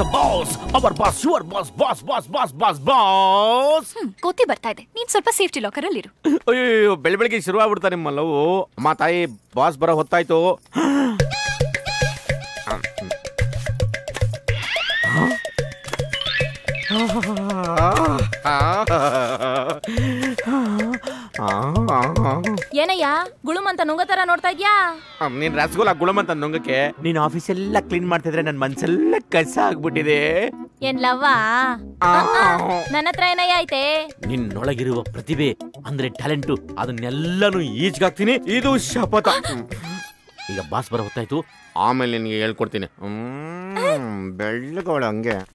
the boss our boss your boss boss boss boss boss boss hmm ಗೊತ್ತಿ ಬರ್ತಾ ಇದೆ ನೀನ್ ಸ್ವಲ್ಪ ಸೇಫ್ಟಿ ಲಾಕರ್ ಅಲ್ಲಿ ಇರು ಅಯ್ಯೋ ಬೆಳ ಬೆಳಿಗ್ಗೆ ಶುರುವಾಗ್ಬಿಡ್ತಾ ನಿಮ್ಮ ಲವ್ ಅಮ್ಮ ತಾಯಿ ಬಾಸ್ ಬರೋ ಹೊತ್ತಾಯ್ತು ಏನಯ್ಯ ಗುಳುಮ್ ಅಂತ ನುಂಗತರ ನೋಡ್ತಾ ಇದ್ಯಾ ನೀನ್ ರಸಗುಲ್ಲ ಗುಳಮಂತ ನುಂಗಕ್ಕೆ ನೀನ್ ಆಫೀಸ್ ಎಲ್ಲ ಕ್ಲೀನ್ ಮಾಡ್ತಿದ್ರೆ ನನ್ ಮನ್ಸೆಲ್ಲ ಕಸ ಆಗ್ಬಿಟ್ಟಿದೆ ಏನ್ ಲವ್ವ ನನ್ನ ಹತ್ರ ಏನಯ್ಯ ಐತೆ ನಿನ್ನೊಳಗಿರುವ ಪ್ರತಿಭೆ ಅಂದ್ರೆ ಟ್ಯಾಲೆಂಟು ಅದನ್ನೆಲ್ಲನೂ ಈಜ್ಗಾಕ್ತೀನಿ ಇದು ಶಪಥ ಈಗ ಬಾಸ್ ಬರೋ ಹೊತ್ತಾಯ್ತು ಆಮೇಲೆ ನಿನ್ಗೆ ಹೇಳ್ಕೊಡ್ತೀನಿ ಹ್ಮ್ ಬೆಳ್ಳಗವಳ ಹಂಗೆ